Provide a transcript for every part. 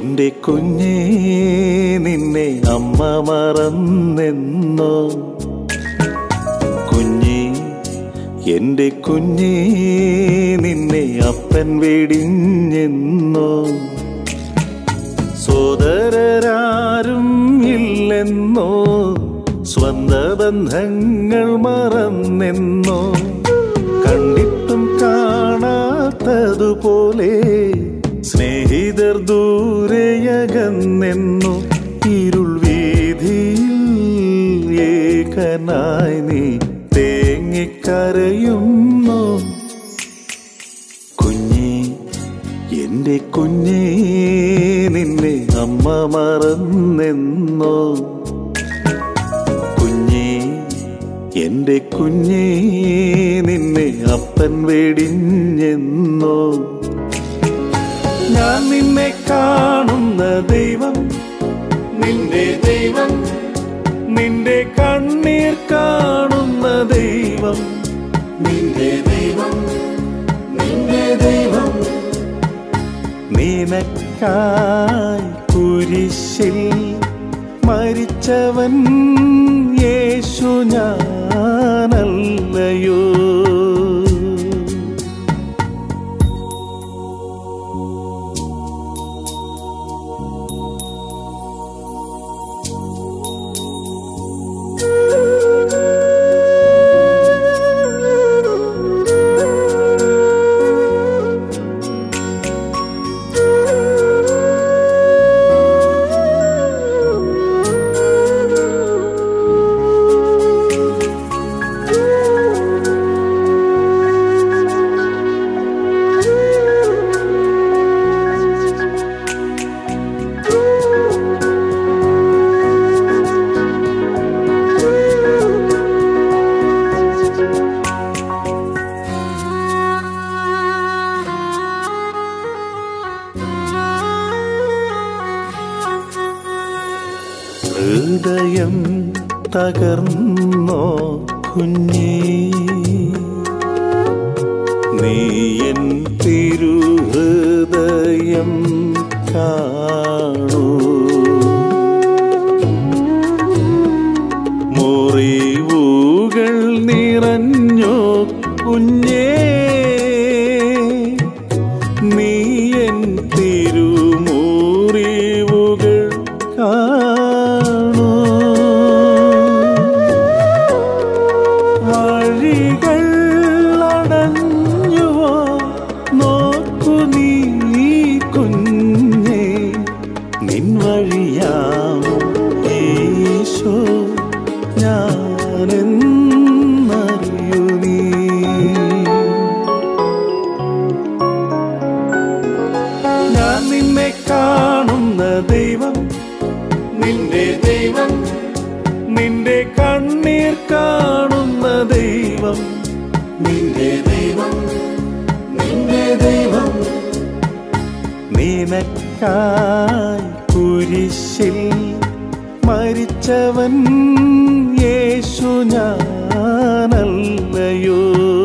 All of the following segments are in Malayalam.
എന്റെ കുഞ്ഞേ നിന്നെ അമ്മ മറന്നെന്നോ കുഞ്ഞേ എന്റെ കുഞ്ഞേ നിന്നെ അപ്പൻ വെടിഞ്ഞെന്നോ സോദരരാരും ഇല്ലെന്നോ സ്വന്ത ബന്ധങ്ങൾ മറന്നെന്നോ കണ്ടിട്ടും കാണാത്തതുപോലെ സ്നേഹിതർ ദൂരെയകന്നെന്നു ഇരുൾ വീതിയിൽ ഏകനായി നീ തേങ്ങിക്കരയുന്നു കുഞ്ഞേ എന്റെ കുഞ്ഞേ നിന്നെ അമ്മ മറന്നെന്നോ കുഞ്ഞേ എന്റെ കുഞ്ഞേ നിന്നെ അപ്പൻ വെടിഞ്ഞെന്നോ ഞാൻ നിന്നെ കാണുന്ന ദൈവം നിന്റെ ദൈവം നിന്റെ കണ്ണീർ കാണുന്ന ദൈവം നിന്റെ ദൈവം നിന്റെ ദൈവം നിനക്കായി കുരിശിൽ മരിച്ചവൻ യേശു ഞാനല്ലയോ ഹൃദയം തകർന്നോ കുഞ്ഞേ നീ എൻ തിരുഹൃദയം കാണൂ മുറിവുകൾ നിറഞ്ഞോ കുഞ്ഞേ നീ എൻ തിരുമുറിവുകൾ കാണൂ വഴികൾ അടഞ്ഞുവോ നോക്കു നീ കുഞ്ഞേ നിൻ വഴിയാം ഈശോ ഞാനെന്നറിയൂ നീ ഞാൻ നിന്നെ കാണുന്ന ദൈവം നിന്റെ ദൈവം നിന്റെ കണ്ണീർ കാണുന്ന ദൈവം നിന്റെ ദൈവം നിന്റെ ദൈവം നിനക്കായി കുരിശിൽ മരിച്ചവൻ യേശു ഞാനല്ലയോ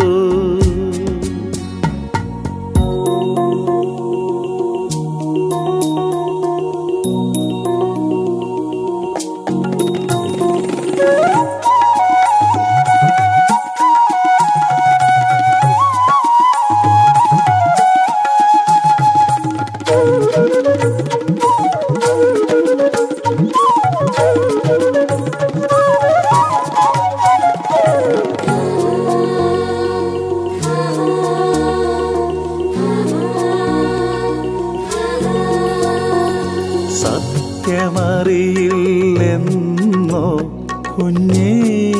സത്യമറിയില്ലെന്നോ കുഞ്ഞേ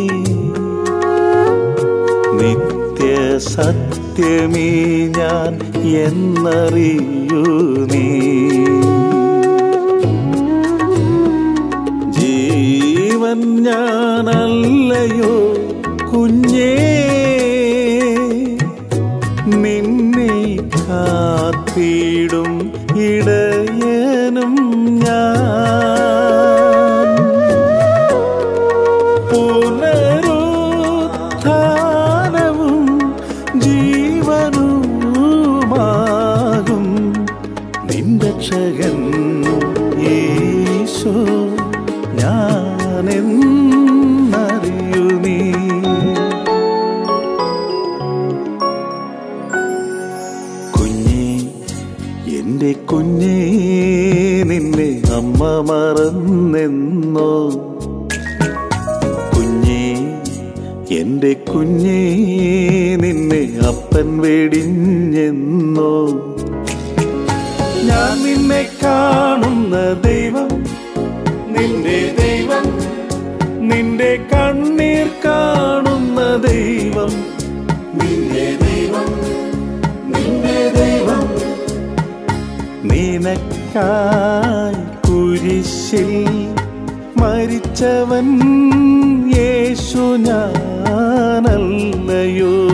നിത്യ സത്യമീ ഞാൻ എന്നറിയൂ നീ ജീവൻ ഞാനല്ലയോ കുഞ്ഞേ നിന്നെ കാത്തിടും ഇടയനും ഞാൻ പുനരുത്ഥാനവും ജീവനുമാകും നിന്റെ ക്ഷകൻ ഞാനെന്നറിയൂ നീ കുഞ്ഞേ എന്റെ കുഞ്ഞേ നിന്നെ അമ്മ മറന്നെന്നോ കുഞ്ഞേ എന്റെ കുഞ്ഞേ നിന്നെ അപ്പൻ വെടിഞ്ഞെന്നോ ഞാൻ നിന്നെ കാണുന്ന ദൈവം നിന്റെ ദൈവം നിന്റെ കണ്ണീർ കാണുന്ന ദൈവം നിന്റെ ദൈവം നിന്റെ ദൈവം നിനക്കായി കുരിശിൽ മരിച്ചവൻ യേശു ഞാനല്ലയോ